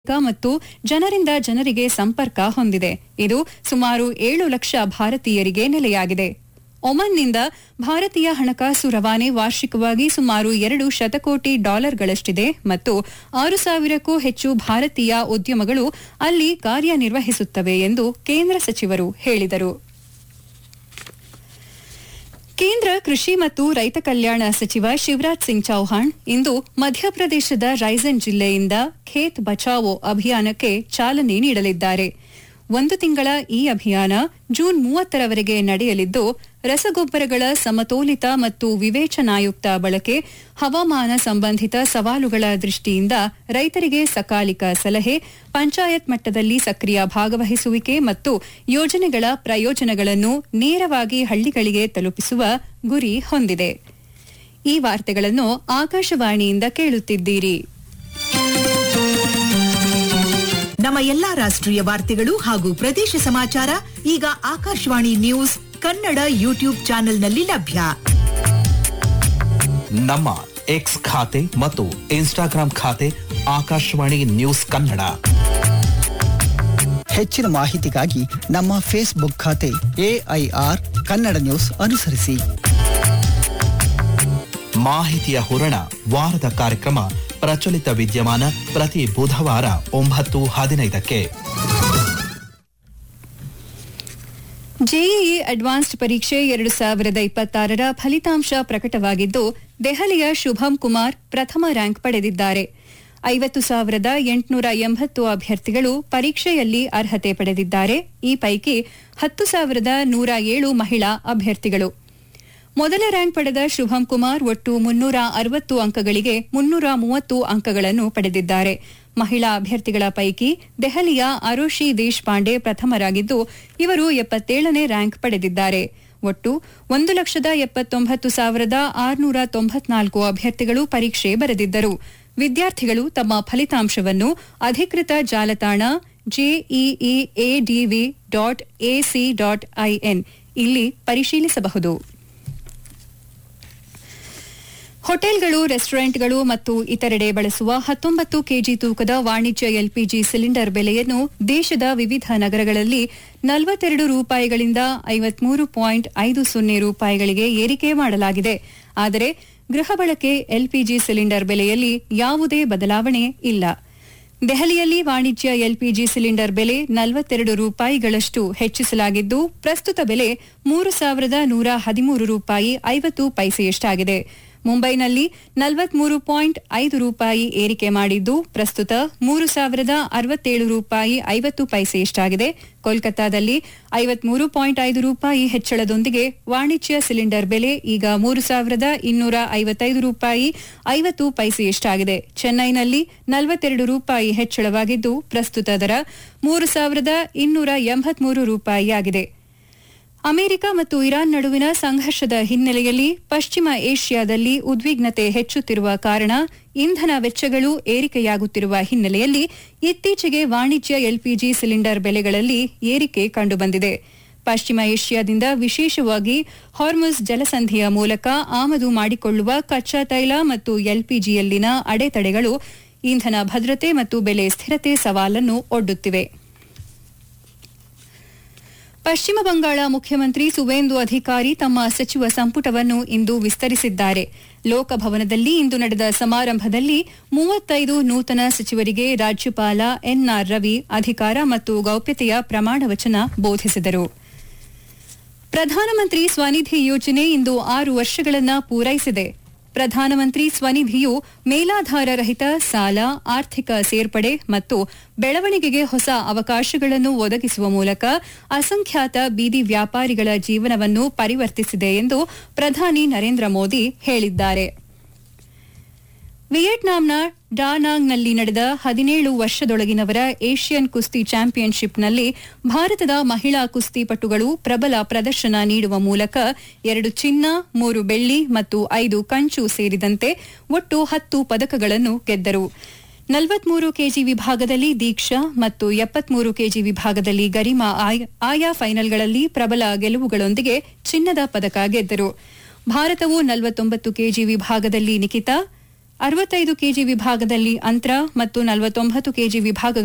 ಮತ್ತು ಜನರಿಂದ ಜನರಿಗೆ ಸಂಪರ್ಕ ಹೊಂದಿದೆ ಇದು ಸುಮಾರು ಏಳು ಲಕ್ಷ ಭಾರತೀಯರಿಗೆ ನೆಲೆಯಾಗಿದೆ ಒಮನ್ನಿಂದ ಭಾರತೀಯ ಹಣಕಾಸು ರವಾನೆ ವಾರ್ಷಿಕವಾಗಿ ಸುಮಾರು ಎರಡು ಶತಕೋಟಿ ಡಾಲರ್ಗಳಷ್ಟಿದೆ ಮತ್ತು ಆರು ಸಾವಿರಕ್ಕೂ ಹೆಚ್ಚು ಭಾರತೀಯ ಉದ್ಯಮಗಳು ಅಲ್ಲಿ ಕಾರ್ಯನಿರ್ವಹಿಸುತ್ತವೆ ಎಂದು ಕೇಂದ್ರ ಸಚಿವರು ಹೇಳಿದರು ಕೇಂದ್ರ ಕೃಷಿ ಮತ್ತು ರೈತ ಕಲ್ಯಾಣ ಸಚಿವ ಶಿವರಾಜ್ ಸಿಂಗ್ ಚೌಹಾಣ್ ಇಂದು ಮಧ್ಯಪ್ರದೇಶದ ರೈಸನ್ ಜಿಲ್ಲೆಯಿಂದ ಖೇತ್ ಬಚಾವೋ ಅಭಿಯಾನಕ್ಕೆ ಚಾಲನೆ ನೀಡಲಿದ್ದಾರೆ ಒಂದು ತಿಂಗಳ ಈ ಅಭಿಯಾನ ಜೂನ್ ಮೂವತ್ತರವರೆಗೆ ನಡೆಯಲಿದ್ದು ರಸಗೊಬ್ಬರಗಳ ಸಮತೋಲಿತ ಮತ್ತು ವಿವೇಚನಾಯುಕ್ತ ಬಳಕೆ ಹವಾಮಾನ ಸಂಬಂಧಿತ ಸವಾಲುಗಳ ದೃಷ್ಟಿಯಿಂದ ರೈತರಿಗೆ ಸಕಾಲಿಕ ಸಲಹೆ ಪಂಚಾಯತ್ ಮಟ್ಟದಲ್ಲಿ ಸಕ್ರಿಯ ಭಾಗವಹಿಸುವಿಕೆ ಮತ್ತು ಯೋಜನೆಗಳ ಪ್ರಯೋಜನಗಳನ್ನು ನೇರವಾಗಿ ಹಳ್ಳಿಗಳಿಗೆ ತಲುಪಿಸುವ ಗುರಿ ಹೊಂದಿದೆ ಈ ವಾರ್ತೆಗಳನ್ನು ಆಕಾಶವಾಣಿಯಿಂದ ಕೇಳುತ್ತಿದ್ದೀರಿ ನಮ್ಮ ಎಲ್ಲಾ ರಾಷ್ಟ್ರೀಯ ವಾರ್ತೆಗಳು ಹಾಗೂ ಪ್ರದೇಶ ಸಮಾಚಾರ ಈಗ ಆಕಾಶವಾಣಿ ನ್ಯೂಸ್ ಕನ್ನಡ ಯೂಟ್ಯೂಬ್ ಚಾನೆಲ್ನಲ್ಲಿ ಲಭ್ಯ ನಮ್ಮ ಎಕ್ಸ್ ಖಾತೆ ಮತ್ತು ಇನ್ಸ್ಟಾಗ್ರಾಂ ಖಾತೆ ಆಕಾಶವಾಣಿ ನ್ಯೂಸ್ ಕನ್ನಡ ಹೆಚ್ಚಿನ ಮಾಹಿತಿಗಾಗಿ ನಮ್ಮ ಫೇಸ್ಬುಕ್ ಖಾತೆ ಎಐಆರ್ ಕನ್ನಡ ನ್ಯೂಸ್ ಅನುಸರಿಸಿ ಮಾಹಿತಿಯ ಹೂರಣ ವಾರದ ಕಾರ್ಯಕ್ರಮ ಪ್ರಚಲಿತ ವಿದ್ಯಮಾನ ಪ್ರತಿ ಬುಧವಾರ ಒಂಬತ್ತು ಹದಿನೈದಕ್ಕೆ ಜೆಇಇ ಅಡ್ವಾನ್ಸ್ಡ್ ಪರೀಕ್ಷೆ ಎರಡು ಸಾವಿರದ ಇಪ್ಪತ್ತಾರರ ಫಲಿತಾಂಶ ಪ್ರಕಟವಾಗಿದ್ದು ದೆಹಲಿಯ ಶುಭಂ ಕುಮಾರ್ ಪ್ರಥಮ ರ್ಯಾಂಕ್ ಪಡೆದಿದ್ದಾರೆ ಐವತ್ತು ಸಾವಿರದ ಎಂಟುನೂರ ಎಂಬತ್ತು ಅಭ್ಯರ್ಥಿಗಳು ಪರೀಕ್ಷೆಯಲ್ಲಿ ಅರ್ಹತೆ ಪಡೆದಿದ್ದಾರೆ ಈ ಪೈಕಿ ಹತ್ತು ಸಾವಿರದ ನೂರ ಏಳು ಮಹಿಳಾ ಅಭ್ಯರ್ಥಿಗಳು ಮೊದಲ ರ್ಯಾಂಕ್ ಪಡೆದ ಶುಭಂ ಕುಮಾರ್ ಒಟ್ಟು ಮುನ್ನೂರ ಅರವತ್ತು ಅಂಕಗಳಿಗೆ ಮುನ್ನೂರ ಮೂವತ್ತು ಅಂಕಗಳನ್ನು ಪಡೆದಿದ್ದಾರೆ ಮಹಿಳಾ ಅಭ್ಯರ್ಥಿಗಳ ಪೈಕಿ ದೆಹಲಿಯ ಅರೋಶಿ ದೇಶಪಾಂಡೆ ಪ್ರಥಮರಾಗಿದ್ದು ಇವರು ಎಪ್ಪತ್ತೇಳನೇ ರ್ಯಾಂಕ್ ಪಡೆದಿದ್ದಾರೆ ಒಟ್ಟು ಒಂದು ಲಕ್ಷದ ಎಪ್ಪತ್ತೊಂಬತ್ತು ಸಾವಿರದ ಆರುನೂರ ತೊಂಬತ್ನಾಲ್ಕು ಅಭ್ಯರ್ಥಿಗಳು ಪರೀಕ್ಷೆ ಬರೆದಿದ್ದರು ವಿದ್ಯಾರ್ಥಿಗಳು ತಮ್ಮ ಫಲಿತಾಂಶವನ್ನು ಅಧಿಕೃತ ಜಾಲತಾಣ JEE ADV dot AC dot IN ಇಲ್ಲಿ ಪರಿಶೀಲಿಸಬಹುದು ಹೋಟೆಲ್ಗಳು ರೆಸ್ಟೋರೆಂಟ್ಗಳು ಮತ್ತು ಇತರೆಡೆ ಬಳಸುವ ಹತ್ತೊಂಬತ್ತು ಕೆಜಿ ತೂಕದ ವಾಣಿಜ್ಯ ಎಲ್ಪಿಜಿ ಸಿಲಿಂಡರ್ ಬೆಲೆಯನ್ನು ದೇಶದ ವಿವಿಧ ನಗರಗಳಲ್ಲಿ ನಲವತ್ತೆರಡು ರೂಪಾಯಿಗಳಿಂದ ಐವತ್ಮೂರು ಪಾಯಿಂಟ್ ಐದು ಸೊನ್ನೆ ರೂಪಾಯಿಗಳಿಗೆ ಏರಿಕೆ ಮಾಡಲಾಗಿದೆ ಆದರೆ ಗೃಹ ಬಳಕೆ ಎಲ್ಪಿಜಿ ಸಿಲಿಂಡರ್ ಬೆಲೆಯಲ್ಲಿ ಯಾವುದೇ ಬದಲಾವಣೆ ಇಲ್ಲ ದೆಹಲಿಯಲ್ಲಿ ವಾಣಿಜ್ಯ ಎಲ್ಪಿಜಿ ಸಿಲಿಂಡರ್ ಬೆಲೆ ನಲವತ್ತೆರಡು ರೂಪಾಯಿಗಳಷ್ಟು ಹೆಚ್ಚಿಸಲಾಗಿದ್ದು ಪ್ರಸ್ತುತ ಬೆಲೆ ಮೂರು ಸಾವಿರದ ನೂರ ಹದಿಮೂರು ರೂಪಾಯಿ ಐವತ್ತು ಪೈಸೆಯಷ್ಟಾಗಿದೆ ಮುಂಬೈನಲ್ಲಿ ನಲವತ್ಮೂರು ಪಾಯಿಂಟ್ ಐದು ರೂಪಾಯಿ ಏರಿಕೆ ಮಾಡಿದ್ದು ಪ್ರಸ್ತುತ ಮೂರು ಸಾವಿರದ ಅರವತ್ತೇಳು ರೂಪಾಯಿ ಐವತ್ತು ಪೈಸೆಯಷ್ಟಾಗಿದೆ ಕೋಲ್ಕತ್ತಾದಲ್ಲಿ ಐವತ್ಮೂರು ಪಾಯಿಂಟ್ ಐದು ರೂಪಾಯಿ ಹೆಚ್ಚಳದೊಂದಿಗೆ ವಾಣಿಜ್ಯ ಸಿಲಿಂಡರ್ ಬೆಲೆ ಈಗ ಮೂರು ಸಾವಿರದ ಇನ್ನೂರ ಐವತ್ತೈದು ರೂಪಾಯಿ ಐವತ್ತು ಪೈಸೆಯಷ್ಟಾಗಿದೆ ಚೆನ್ನೈನಲ್ಲಿ ನಲವತ್ತೆರಡು ರೂಪಾಯಿ ಹೆಚ್ಚಳವಾಗಿದ್ದು ಪ್ರಸ್ತುತ ದರ ಮೂರು ಸಾವಿರದ ಇನ್ನೂರ ಎಂಬತ್ಮೂರು ರೂಪಾಯಿಯಾಗಿದೆ ಅಮೆರಿಕ ಮತ್ತು ಇರಾನ್ ನಡುವಿನ ಸಂಘರ್ಷದ ಹಿನ್ನೆಲೆಯಲ್ಲಿ ಪಶ್ಚಿಮ ಏಷ್ಯಾದಲ್ಲಿ ಉದ್ವಿಗ್ನತೆ ಹೆಚ್ಚುತ್ತಿರುವ ಕಾರಣ ಇಂಧನ ವೆಚ್ಚಗಳು ಏರಿಕೆಯಾಗುತ್ತಿರುವ ಹಿನ್ನೆಲೆಯಲ್ಲಿ ಇತ್ತೀಚೆಗೆ ವಾಣಿಜ್ಯ ಎಲ್ಪಿಜಿ ಸಿಲಿಂಡರ್ ಬೆಲೆಗಳಲ್ಲಿ ಏರಿಕೆ ಕಂಡುಬಂದಿದೆ ಪಶ್ಚಿಮ ಏಷ್ಯಾದಿಂದ ವಿಶೇಷವಾಗಿ ಹಾರ್ಮುಸ್ ಜಲಸಂಧಿಯ ಮೂಲಕ ಆಮದು ಮಾಡಿಕೊಳ್ಳುವ ಕಚ್ಚಾ ತೈಲ ಮತ್ತು ಎಲ್ಪಿಜಿಯಲ್ಲಿನ ಅಡೆತಡೆಗಳು ಇಂಧನ ಭದ್ರತೆ ಮತ್ತು ಬೆಲೆ ಸ್ಥಿರತೆ ಸವಾಲನ್ನು ಒಡ್ಡುತ್ತಿವೆ ಪಶ್ಚಿಮ ಬಂಗಾಳ ಮುಖ್ಯಮಂತ್ರಿ ಸುವೇಂದು ಅಧಿಕಾರಿ ತಮ್ಮ ಸಚಿವ ಸಂಪುಟವನ್ನು ಇಂದು ವಿಸ್ತರಿಸಿದ್ದಾರೆ ಲೋಕಭವನದಲ್ಲಿ ಇಂದು ನಡೆದ ಸಮಾರಂಭದಲ್ಲಿ ಮೂವತ್ತೈದು ನೂತನ ಸಚಿವರಿಗೆ ರಾಜ್ಯಪಾಲ ಎನ್ಆರ್ ರವಿ ಅಧಿಕಾರ ಮತ್ತು ಗೌಪ್ಯತೆಯ ಪ್ರಮಾಣ ವಚನ ಬೋಧಿಸಿದರು ಪ್ರಧಾನಮಂತ್ರಿ ಸ್ವನಿಧಿ ಯೋಜನೆ ಇಂದು ಆರು ವರ್ಷಗಳನ್ನು ಪೂರೈಸಿದೆ ಪ್ರಧಾನಮಂತ್ರಿ ಸ್ವನಿಧಿಯು ಮೇಲಾಧಾರ ರಹಿತ ಸಾಲ ಆರ್ಥಿಕ ಸೇರ್ಪಡೆ ಮತ್ತು ಬೆಳವಣಿಗೆಗೆ ಹೊಸ ಅವಕಾಶಗಳನ್ನು ಒದಗಿಸುವ ಮೂಲಕ ಅಸಂಖ್ಯಾತ ಬೀದಿ ವ್ಯಾಪಾರಿಗಳ ಜೀವನವನ್ನು ಪರಿವರ್ತಿಸಿದೆ ಎಂದು ಪ್ರಧಾನಿ ನರೇಂದ್ರ ಮೋದಿ ಹೇಳಿದ್ದಾರೆ ವಿಯೆಟ್ನಾಂನ ಡಾನಾಂಗ್ನಲ್ಲಿ ನಡೆದ ಹದಿನೇಳು ವರ್ಷದೊಳಗಿನವರ ಏಷ್ಯನ್ ಕುಸ್ತಿ ಚಾಂಪಿಯನ್ಶಿಪ್ನಲ್ಲಿ ಭಾರತದ ಮಹಿಳಾ ಕುಸ್ತಿಪಟುಗಳು ಪ್ರಬಲ ಪ್ರದರ್ಶನ ನೀಡುವ ಮೂಲಕ ಎರಡು ಚಿನ್ನ ಮೂರು ಬೆಳ್ಳಿ ಮತ್ತು ಐದು ಕಂಚು ಸೇರಿದಂತೆ ಒಟ್ಟು ಹತ್ತು ಪದಕಗಳನ್ನು ಗೆದ್ದರು ನಲವತ್ಮೂರು ಕೆಜಿ ವಿಭಾಗದಲ್ಲಿ ದೀಕ್ಷಾ ಮತ್ತು ಎಪ್ಪತ್ಮೂರು ಕೆಜಿ ವಿಭಾಗದಲ್ಲಿ ಗರಿಮಾ ಆಯಾ ಫೈನಲ್ಗಳಲ್ಲಿ ಪ್ರಬಲ ಗೆಲುವುಗಳೊಂದಿಗೆ ಚಿನ್ನದ ಪದಕ ಗೆದ್ದರು ಭಾರತವು ನಲವತ್ತೊಂಬತ್ತು ಕೆಜಿ ವಿಭಾಗದಲ್ಲಿ ನಿಖಿತಾ ಅರವತ್ತೈದು ಕೆಜಿ ವಿಭಾಗದಲ್ಲಿ ಅಂತ್ರ ಮತ್ತು ನಲವತ್ತೊಂಬತ್ತು ಕೆಜಿ ವಿಭಾಗ